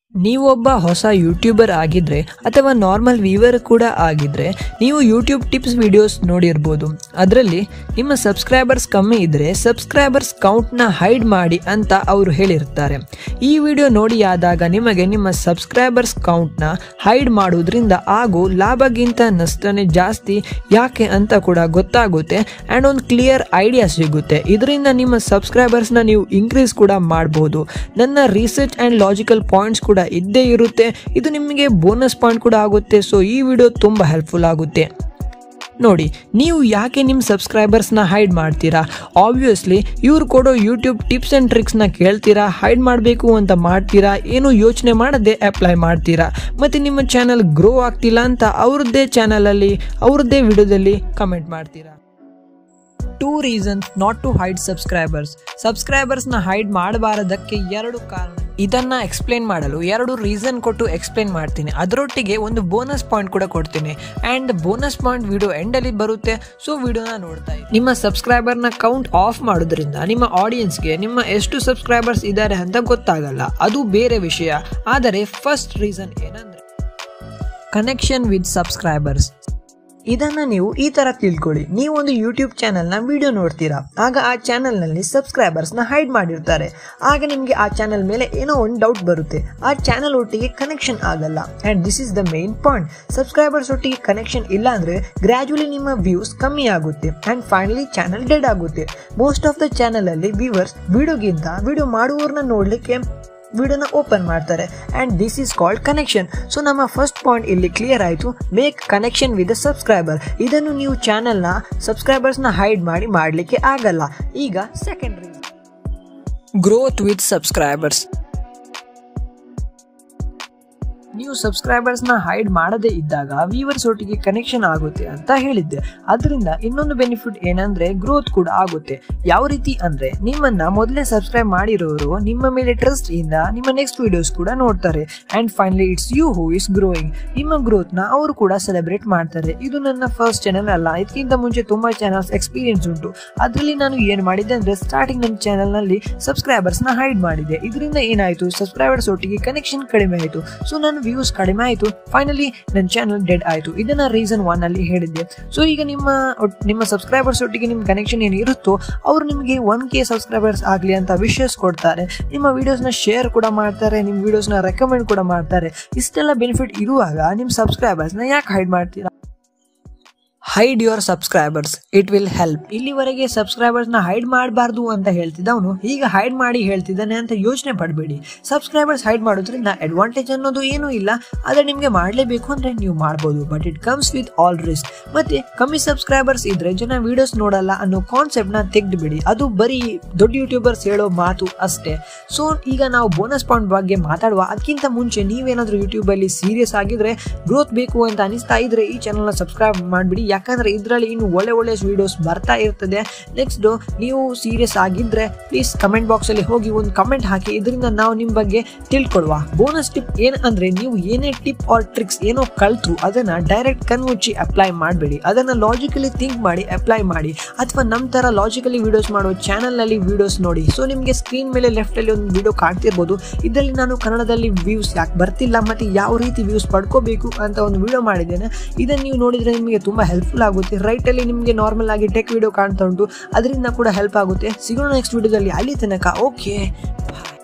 ನೀವೊಬ್ಬ ಹೊಸ ಯೂಟ್ಯೂಬರ್ ಆಗಿದ್ರೆ ಅಥವಾ ನಾರ್ಮಲ್ ವ್ಯೂವರ್ ಕೂಡ ಆಗಿದ್ರೆ ನೀವು ಯೂಟ್ಯೂಬ್ ಟಿಪ್ಸ್ ವಿಡಿಯೋಸ್ ನೋಡಿರ್ಬೋದು ಅದರಲ್ಲಿ ನಿಮ್ಮ ಸಬ್ಸ್ಕ್ರೈಬರ್ಸ್ ಕಮ್ಮಿ ಇದ್ರೆ ಸಬ್ಸ್ಕ್ರೈಬರ್ಸ್ ಕೌಂಟ್ನ ಹೈಡ್ ಮಾಡಿ ಅಂತ ಅವರು ಹೇಳಿರ್ತಾರೆ ಈ ವಿಡಿಯೋ ನೋಡಿ ಆದಾಗ ನಿಮಗೆ ನಿಮ್ಮ ಸಬ್ಸ್ಕ್ರೈಬರ್ಸ್ ಕೌಂಟ್ನ ಹೈಡ್ ಮಾಡೋದ್ರಿಂದ ಆಗೋ ಲಾಭಗಿಂತ ನಷ್ಟನೇ ಜಾಸ್ತಿ ಯಾಕೆ ಅಂತ ಕೂಡ ಗೊತ್ತಾಗುತ್ತೆ ಆ್ಯಂಡ್ ಒಂದು ಕ್ಲಿಯರ್ ಐಡಿಯಾ ಸಿಗುತ್ತೆ ಇದರಿಂದ ನಿಮ್ಮ ಸಬ್ಸ್ಕ್ರೈಬರ್ಸ್ನ ನೀವು ಇನ್ಕ್ರೀಸ್ ಕೂಡ ಮಾಡ್ಬೋದು ನನ್ನ ರಿಸರ್ಚ್ ಆ್ಯಂಡ್ ಲಾಜಿಕಲ್ ಪಾಯಿಂಟ್ಸ್ ಕೂಡ ಇದ್ದೇ ಇರುತ್ತೆ ಇದು ನಿಮಗೆ ಬೋನಸ್ ಪಾಯಿಂಟ್ ಕೂಡ ಆಗುತ್ತೆ ಸೊ ಈ ವಿಡಿಯೋ ತುಂಬ ಹೆಲ್ಪ್ಫುಲ್ ಆಗುತ್ತೆ ನೋಡಿ ನೀವು ಯಾಕೆ ನಿಮ್ಮ ಸಬ್ಸ್ಕ್ರೈಬರ್ಸ್ನ ಹೈಡ್ ಮಾಡ್ತೀರಾ ಆಬ್ವಿಯಸ್ಲಿ ಇವ್ರು ಕೊಡೋ ಯೂಟ್ಯೂಬ್ ಟಿಪ್ಸ್ ಆ್ಯಂಡ್ ಟ್ರಿಕ್ಸ್ನ ಕೇಳ್ತೀರಾ ಹೈಡ್ ಮಾಡಬೇಕು ಅಂತ ಮಾಡ್ತೀರಾ ಏನು ಯೋಚನೆ ಮಾಡದೆ ಅಪ್ಲೈ ಮಾಡ್ತೀರಾ ಮತ್ತು ನಿಮ್ಮ ಚಾನಲ್ ಗ್ರೋ ಆಗ್ತಿಲ್ಲ ಅಂತ ಅವ್ರದ್ದೇ ಚಾನಲಲ್ಲಿ ಅವ್ರದ್ದೇ ವಿಡಿಯೋದಲ್ಲಿ ಕಮೆಂಟ್ ಮಾಡ್ತೀರಾ two reasons not to hide subscribers ಸಬ್ಸ್ಕ್ರೈಬರ್ಸ್ನ ಹೈಡ್ ಮಾಡಬಾರದಕ್ಕೆ ಎರಡು ಕಾರಣ ಇದನ್ನ ಎಕ್ಸ್ಪ್ಲೇನ್ ಮಾಡಲು ಎರಡು ರೀಸನ್ ಕೊಟ್ಟು ಎಕ್ಸ್ಪ್ಲೇನ್ ಮಾಡ್ತೀನಿ ಅದರೊಟ್ಟಿಗೆ ಒಂದು ಬೋನಸ್ ಪಾಯಿಂಟ್ ಕೂಡ ಕೊಡ್ತೀನಿ ಆ್ಯಂಡ್ ಬೋನಸ್ ಪಾಯಿಂಟ್ ವಿಡಿಯೋ ಎಂಡಲ್ಲಿ ಬರುತ್ತೆ ಸೊ ವಿಡಿಯೋನ ನೋಡ್ತಾ ಇರಿ. ನಿಮ್ಮ ಸಬ್ಸ್ಕ್ರೈಬರ್ನ ಕೌಂಟ್ ಆಫ್ ಮಾಡೋದ್ರಿಂದ ನಿಮ್ಮ ಆಡಿಯನ್ಸ್ಗೆ ನಿಮ್ಮ ಎಷ್ಟು ಸಬ್ಸ್ಕ್ರೈಬರ್ಸ್ ಇದ್ದಾರೆ ಅಂತ ಗೊತ್ತಾಗಲ್ಲ ಅದು ಬೇರೆ ವಿಷಯ ಆದರೆ ಫಸ್ಟ್ ರೀಸನ್ ಏನಂದ್ರೆ ಕನೆಕ್ಷನ್ ವಿತ್ ಸಬ್ಸ್ಕ್ರೈಬರ್ಸ್ ಇದನ್ನ ನೀವು ಈ ತರ ತಿಳ್ಕೊಳ್ಳಿ ನೀವು ಒಂದು ಯೂಟ್ಯೂಬ್ ಚಾನೆಲ್ನ ವಿಡಿಯೋ ನೋಡ್ತೀರಾ ಆಗ ಆ ಚಾನೆಲ್ನಲ್ಲಿ ಸಬ್ಸ್ಕ್ರೈಬರ್ಸ್ನ ಹೈಡ್ ಮಾಡಿರ್ತಾರೆ ಆಗ ನಿಮಗೆ ಆ ಚಾನೆಲ್ ಮೇಲೆ ಏನೋ ಒಂದು ಡೌಟ್ ಬರುತ್ತೆ ಆ ಚಾನೆಲ್ ಒಟ್ಟಿಗೆ ಕನೆಕ್ಷನ್ ಆಗಲ್ಲ and this is the main point subscribers ಒಟ್ಟಿಗೆ ಕನೆಕ್ಷನ್ ಇಲ್ಲ ಅಂದರೆ ಗ್ರ್ಯಾಜುಲಿ ನಿಮ್ಮ ವ್ಯೂಸ್ ಕಮ್ಮಿ ಆಗುತ್ತೆ ಆ್ಯಂಡ್ ಫೈನಲಿ ಚಾನೆಲ್ ಡೆಡ್ ಆಗುತ್ತೆ ಮೋಸ್ಟ್ ಆಫ್ ದ ಚಾನಲಲ್ಲಿ ವ್ಯೂವರ್ಸ್ ವಿಡಿಯೋಗಿಂತ ವಿಡಿಯೋ ಮಾಡುವವ್ರನ್ನ ನೋಡಲಿಕ್ಕೆ ವಿಡಿಯೋನ ಓಪನ್ ಮಾಡ್ತಾರೆ and this is called connection so ನಮ್ಮ ಫಸ್ಟ್ ಪಾಯಿಂಟ್ ಇಲ್ಲಿ ಕ್ಲಿಯರ್ ಆಯಿತು make connection with the subscriber ಇದನ್ನು ನೀವು ಚಾನಲ್ನ ಸಬ್ಸ್ಕ್ರೈಬರ್ಸ್ನ ಹೈಡ್ ಮಾಡಿ ಮಾಡಲಿಕ್ಕೆ ಆಗಲ್ಲ ಈಗ second reason growth with subscribers ನೀವು ಸಬ್ಸ್ಕ್ರೈಬರ್ಸ್ನ ಹೈಡ್ ಮಾಡದೇ ಇದ್ದಾಗ ವ್ಯೂವರ್ಸ್ ಒಟ್ಟಿಗೆ ಕನೆಕ್ಷನ್ ಆಗುತ್ತೆ ಅಂತ ಹೇಳಿದ್ದೆ ಅದರಿಂದ ಇನ್ನೊಂದು ಬೆನಿಫಿಟ್ ಏನಂದ್ರೆ ಗ್ರೋತ್ ಕೂಡ ಆಗುತ್ತೆ ಯಾವ ರೀತಿ ಅಂದ್ರೆ ನಿಮ್ಮನ್ನ ಮೊದಲೇ ಸಬ್ಸ್ಕ್ರೈಬ್ ಮಾಡಿರೋರು ನಿಮ್ಮ ಮೇಲೆ ಟ್ರಸ್ಟ್ ಇಂದ ನಿಮ್ಮ ನೆಕ್ಸ್ಟ್ ವಿಡಿಯೋಸ್ ಕೂಡ ನೋಡ್ತಾರೆ and finally it's you who is growing ನಿಮ್ಮ ಗ್ರೋತ್ ನ ಅವರು ಕೂಡ ಸೆಲೆಬ್ರೇಟ್ ಮಾಡ್ತಾರೆ ಇದು ನನ್ನ ಫಸ್ಟ್ ಚಾನಲ್ ಅಲ್ಲ ಇದಕ್ಕಿಂತ ಮುಂಚೆ ತುಂಬಾ ಚಾನಲ್ಸ್ ಎಕ್ಸ್ಪೀರಿಯನ್ಸ್ ಉಂಟು ಅದರಲ್ಲಿ ನಾನು ಏನ್ ಮಾಡಿದ್ದೆ ಅಂದ್ರೆ ಸ್ಟಾರ್ಟಿಂಗ್ ನನ್ನ ಚಾನಲ್ ನಲ್ಲಿ ಸಬ್ಸ್ಕ್ರೈಬರ್ಸ್ ನ ಹೈಡ್ ಮಾಡಿದೆ ಇದರಿಂದ ಏನಾಯ್ತು ಸಬ್ಸ್ಕ್ರೈಬರ್ಸ್ ಒಟ್ಟಿಗೆ ಕನೆಕ್ಷನ್ ಕಡಿಮೆ ಆಯಿತು ಸೊ ನನ್ನ ವ್ಯೂಸ್ ಕಡಿಮೆ ಆಯಿತು ಫೈನಲಿ ನನ್ನ ಚಾನಲ್ ಡೆಡ್ ಆಯಿತು ಇದನ್ನ ರೀಸನ್ ಒನ್ ಅಲ್ಲಿ ಹೇಳಿದ್ದೆ ಸೊ ಈಗ ನಿಮ್ಮ ಒಟ್- ನಿಮ್ಮ ಸಬ್ಸ್ಕ್ರೈಬರ್ಸ್ ಒಟ್ಟಿಗೆ ನಿಮ್ಮ ಕನೆಕ್ಷನ್ ಏನು ಇರುತ್ತೋ ಅವರು ನಿಮಗೆ ಒನ್ ಕೆ ಸಬ್ಸ್ಕ್ರೈಬರ್ಸ್ ಆಗಲಿ ಅಂತ ವಿಶಸ್ ಕೊಡ್ತಾರೆ ನಿಮ್ಮ ವಿಡಿಯೋಸ್ನ ಶೇರ್ ಕೂಡ ಮಾಡ್ತಾರೆ ನಿಮ್ಮ ವಿಡಿಯೋಸ್ನ ರೆಕಮೆಂಡ್ ಕೂಡ ಮಾಡ್ತಾರೆ ಇಷ್ಟೆಲ್ಲ ಬೆನಿಫಿಟ್ ಇರುವಾಗ ನಿಮ್ಮ ಸಬ್ಸ್ಕ್ರೈಬರ್ಸ್ನ ಯಾಕೆ ಹೈಡ್ ಮಾಡ್ತೀರಾ hide your subscribers it will help ಇಲ್ಲಿವರೆಗೆ ಸಬ್ಸ್ಕ್ರೈಬರ್ಸ್ ನ ಹೈಡ್ ಮಾಡಬಾರ್ದು ಅಂತ ಹೇಳ್ತಿದ್ದವನು ಈಗ ಹೈಡ್ ಮಾಡಿ ಹೇಳ್ತಿದ್ದಾನೆ ಅಂತ ಯೋಚನೆ ಪಡಬೇಡಿ ಸಬ್ಸ್ಕ್ರೈಬರ್ಸ್ ಹೈಡ್ ಮಾಡೋದ್ರಿಂದ ಅಡ್ವಾಂಟೇಜ್ ಅನ್ನೋದು ಏನೂ ಇಲ್ಲ ಆದ್ರೆ ನಿಮಗೆ ಮಾಡಲೇಬೇಕು ಅಂದ್ರೆ ನೀವು ಮಾಡ್ಬೋದು but it comes with all risk ಮತ್ತೆ ಕಮ್ಮಿ ಸಬ್ಸ್ಕ್ರೈಬರ್ಸ್ ಇದ್ರೆ ಜನ ವಿಡಿಯೋಸ್ ನೋಡಲ್ಲ ಅನ್ನೋ ಕಾನ್ಸೆಪ್ಟ್ ನ ತೆಗೆದು ಬಿಡಿ ಅದು ಬರೀ ದೊಡ್ಡ ಯೂಟ್ಯೂಬರ್ಸ್ ಹೇಳೋ ಮಾತು ಅಷ್ಟೇ ಸೊ ಈಗ ನಾವು ಬೋನಸ್ ಪಾಯಿಂಟ್ ಬಗ್ಗೆ ಮಾತಾಡುವ ಅದಕ್ಕಿಂತ ಮುಂಚೆ ನೀವೇನಾದ್ರೂ ಯೂಟ್ಯೂಬ್ ಅಲ್ಲಿ ಸೀರಿಯಸ್ ಆಗಿದ್ರೆ ಗ್ರೋತ್ ಬೇಕು ಅಂತ ಅನಿಸ್ತಾ ಇದ್ರೆ ಈ ಚಾನಲ್ ನ ಸಬ್ಸ್ಕ್ರೈಬ್ ಮಾಡಿಬಿಡಿ ಯಾಕಂದ್ರೆ ಇದರಲ್ಲಿ ಇನ್ನು ಒಳ್ಳೆ ಒಳ್ಳೆ ವಿಡಿಯೋಸ್ ಬರ್ತಾ ಇರ್ತದೆ ನೆಕ್ಸ್ಟ್ ನೀವು ಸೀರಿಯಸ್ ಆಗಿದ್ರೆ ಪ್ಲೀಸ್ ಕಮೆಂಟ್ ಬಾಕ್ಸ್ ಅಲ್ಲಿ ಹೋಗಿ ಒಂದು ಕಮೆಂಟ್ ಹಾಕಿ ಇದರಿಂದ ನಾವು ನಿಮ್ಮ ಬಗ್ಗೆ ತಿಳ್ಕೊಡುವ ಬೋನಸ್ ಟಿಪ್ ಏನ್ ಅಂದ್ರೆ ನೀವು ಏನೇ ಟಿಪ್ ಆರ್ ಟ್ರಿಕ್ಸ್ ಏನೋ ಕಲ್ತ್ರು ಅದನ್ನ ಡೈರೆಕ್ಟ್ ಕಣ್ಮುಚ್ಚಿ ಅಪ್ಲೈ ಮಾಡಬೇಡಿ ಅದನ್ನ ಲಾಜಿಕಲಿ ಥಿಂಕ್ ಮಾಡಿ ಅಪ್ಲೈ ಮಾಡಿ ಅಥವಾ ನಮ್ಮ ತರ ಲಾಜಿಕಲಿ ವಿಡಿಯೋಸ್ ಮಾಡೋ ಚಾನಲ್ ನಲ್ಲಿ ವಿಡಿಯೋಸ್ ನೋಡಿ ಸೊ ನಿಮಗೆ ಸ್ಕ್ರೀನ್ ಮೇಲೆ ಲೆಫ್ಟ್ ಅಲ್ಲಿ ಒಂದು ವಿಡಿಯೋ ಕಾಣ್ತಿರ್ಬೋದು ಇದರಲ್ಲಿ ನಾನು ಕನ್ನಡದಲ್ಲಿ ವ್ಯೂಸ್ ಯಾಕೆ ಬರ್ತಿಲ್ಲ ಮತ್ತೆ ಯಾವ ರೀತಿ ವ್ಯೂಸ್ ಪಡ್ಕೋಬೇಕು ಅಂತ ಒಂದು ವಿಡಿಯೋ ಮಾಡಿದ್ದೇನೆ ಇದನ್ನು ನೀವು ನೋಡಿದ್ರೆ ನಿಮಗೆ ತುಂಬಾ ಹೆಲ್ಪ್ಫುಲ್ ಆಗುತ್ತೆ ರೈಟ್ ಅಲ್ಲಿ ನಿಮಗೆ ನಾರ್ಮಲ್ ಆಗಿ ಟೆಕ್ ವಿಡಿಯೋ ಕಾಣ್ತಾ ಉಂಟು ಅದರಿಂದ ಕೂಡ ಹೆಲ್ಪ್ ಆಗುತ್ತೆ ಸಿಗೋಣ ನೆಕ್ಸ್ಟ್ ವಿಡಿಯೋದಲ್ಲಿ ಅಲ್ಲಿ ತನಕ ಓಕೆ ಬಾಯ್